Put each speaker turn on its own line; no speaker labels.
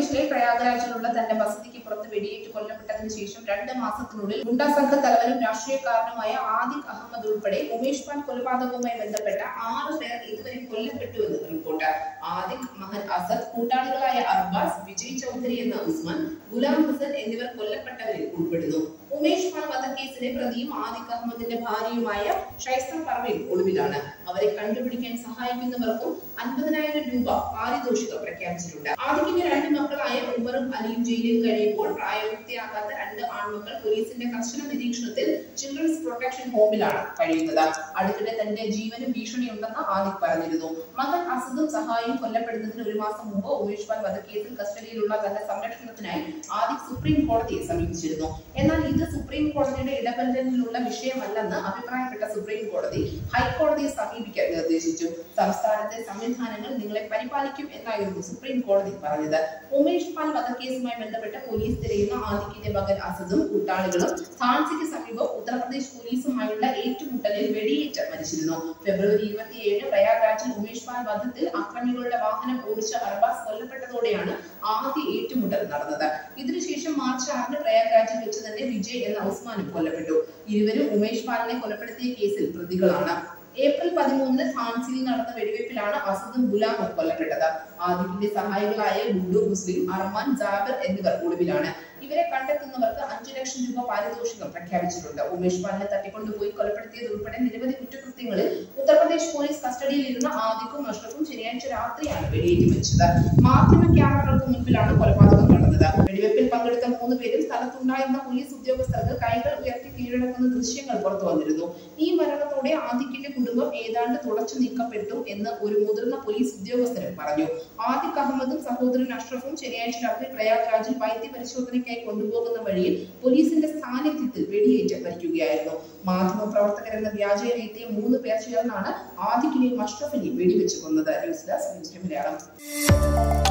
ഉത്തർപ്രദേശിലെ പ്രയാഗ്രാജിലുള്ള തന്റെ വസതിക്ക് പുറത്ത് വെടിയേറ്റ് കൊല്ലപ്പെട്ടതിന് ശേഷം രണ്ട് മാസത്തിനുള്ളിൽ ഗുണ്ടാ സംഘ തലവനും രാഷ്ട്രീയക്കാരനുമായ ആദിഖ് അഹമ്മദ് ഉൾപ്പെടെ ഉമേഷ് പാൻ കൊലപാതകവുമായി ബന്ധപ്പെട്ട ആറ് പേർ ഇതുവരെ കൊല്ലപ്പെട്ടു എന്ന് റിപ്പോർട്ട് ആദിഖ് മഹൻ അസദ് കൂട്ടാളികളായ അർബാസ് വിജയ് ചൗധരി എന്ന ഉസ്മാൻ ഗുലാം ഹസൻ എന്നിവർ കൊല്ലപ്പെട്ടവരിൽ ഉൾപ്പെടുന്നു ഉമേഷ് പാൻ വധക്കേസിലെ പ്രതിയും ആദിഖ് അഹമ്മദിന്റെ ഭാര്യയുമായ ഷൈസ്ത പർവീൻ ഒളിവിലാണ് അവരെ കണ്ടുപിടിക്കാൻ സഹായിക്കുന്നവർക്കും അൻപതിനായിരം രൂപ പാരിതോഷികം പ്രഖ്യാപിച്ചിട്ടുണ്ട് ആദിക്കിന്റെ രണ്ട് മക്കളായ ഉമറും അലിയും ജയിലിൽ കഴിയുമ്പോൾ പ്രായപൂർത്തിയാകാത്ത രണ്ട് ആൺമക്കൾ പോലീസിന്റെ കർശന നിരീക്ഷണത്തിൽ ചിൽഡ്രൻസ് പ്രൊട്ടക്ഷൻ ഹോമിലാണ് കഴിയുന്നത് അടുത്തിടെ തന്റെ ജീവന് ഭീഷണിയുണ്ടെന്ന് ആദിഖ് പറഞ്ഞിരുന്നു മകൻ അസദും സഹായിയും കൊല്ലപ്പെടുന്നതിന് ഒരു മാസം മുമ്പ് ഉമേഷ് പാൽ വധക്കേസിൽ കസ്റ്റഡിയിലുള്ള തന്റെ സംരക്ഷണത്തിനായി ആദിഖ് സുപ്രീം കോടതിയെ സമീപിച്ചിരുന്നു എന്നാൽ ഇത് സുപ്രീം കോടതിയുടെ ഇടപെടലിലുള്ള വിഷയമല്ലെന്ന് അഭിപ്രായപ്പെട്ട സുപ്രീം കോടതി ഹൈക്കോടതിയെ സമീപിക്കാൻ നിർദ്ദേശിച്ചു സംസ്ഥാനത്തെ സംവിധാനങ്ങൾ നിങ്ങളെ പരിപാലിക്കും എന്നായിരുന്നു സുപ്രീം കോടതി പറഞ്ഞത് ഉമേഷ് പാൽ വധക്കേസുമായി ബന്ധപ്പെട്ട് പോലീസ് തിരയുന്ന ആദിക്കിന്റെ മകൻ അസദും കൂട്ടാളികളും ധാൻസിക്ക് സമീപം ഉത്തർപ്രദേശ് പോലീസുമായുള്ള ഏറ്റുമുട്ടലിൽ വെടിയേറ്റ് മരിച്ചിരുന്നു ഫെബ്രുവരി ഇരുപത്തിയേഴ് പ്രയാഗ്രാജിൽ ഉമേഷ് പാൽ വധത്തിൽ അക്രമികളുടെ വാഹനം ഓടിച്ച അർബാസ് കൊല്ലപ്പെട്ടതോടെയാണ് ആദ്യ ഏറ്റുമുട്ടൽ നടന്നത് ഇതിനുശേഷം മാർച്ച് ആറിന് പ്രയാഗ്രാജിൽ വെച്ച് തന്നെ വിജയ് എന്ന ഉസ്മാനും കൊല്ലപ്പെട്ടു ഇരുവരും ഉമേഷ് പാലിനെ കൊലപ്പെടുത്തിയ കേസിൽ പ്രതികളാണ് ഏപ്രിൽ പതിമൂന്നിന് ധാൻസിയിൽ നടന്ന വെടിവെപ്പിലാണ് അസദും ഗുലാമും കൊല്ലപ്പെട്ടത് ആദിഖിന്റെ സഹായികളായ ഗുഡു മുസ്ലിം അർമാൻ ജാബിർ എന്നിവർ ഒളിവിലാണ് ഇവരെ കണ്ടെത്തുന്നവർക്ക് അഞ്ചു ലക്ഷം രൂപ പാരിതോഷികം പ്രഖ്യാപിച്ചിട്ടുണ്ട് ഉമേഷ് പാലിനെ തട്ടിക്കൊണ്ടുപോയി കൊലപ്പെടുത്തിയത് ഉൾപ്പെടെ നിരവധി കുറ്റകൃത്യങ്ങളിൽ ഉത്തർപ്രദേശ് പോലീസ് കസ്റ്റഡിയിലിരുന്ന ആദിഖും അഷ്റഫും ശനിയാഴ്ച രാത്രിയാണ് വെടിയേറ്റ് മരിച്ചത് മാധ്യമ ക്യാമറകൾക്ക് മുൻപിലാണ് കൊലപാതകം നടന്നത് വെടിവെപ്പിൽ പങ്കെടുത്ത മൂന്ന് പേരും സ്ഥലത്തുണ്ടായിരുന്ന പോലീസ് ഉദ്യോഗസ്ഥർക്ക് കൈകൾ ഉയർത്തി കീഴടക്കുന്ന ദൃശ്യങ്ങൾ പുറത്തു വന്നിരുന്നു ഈ മരണത്തോടെ ആദിക്കിന്റെ കുടുംബം ഏതാണ്ട് തുടച്ചു നീക്കപ്പെട്ടു എന്ന് ഒരു മുതിർന്ന പോലീസ് ഉദ്യോഗസ്ഥരും പറഞ്ഞു ആദിഖ് അഹമ്മദും സഹോദരൻ അഷ്റഫും ശനിയാഴ്ച രാത്രി പ്രയാഗ്രാജിൽ വൈദ്യ പരിശോധനയ്ക്കായി കൊണ്ടുപോകുന്ന വഴിയിൽ പോലീസിന്റെ സാന്നിധ്യത്തിൽ വെടിയേറ്റ് മരിക്കുകയായിരുന്നു മാധ്യമ പ്രവർത്തകരെന്ന വ്യാജേന എത്തിയ മൂന്ന് പേർ ചേർന്നാണ് ആദിഖിനെയും അഷ്റഫിനെയും വെടിവെച്ച് കൊന്നത് ന്യൂസ് ഡെസ്ക് ന്യൂസ് മലയാളം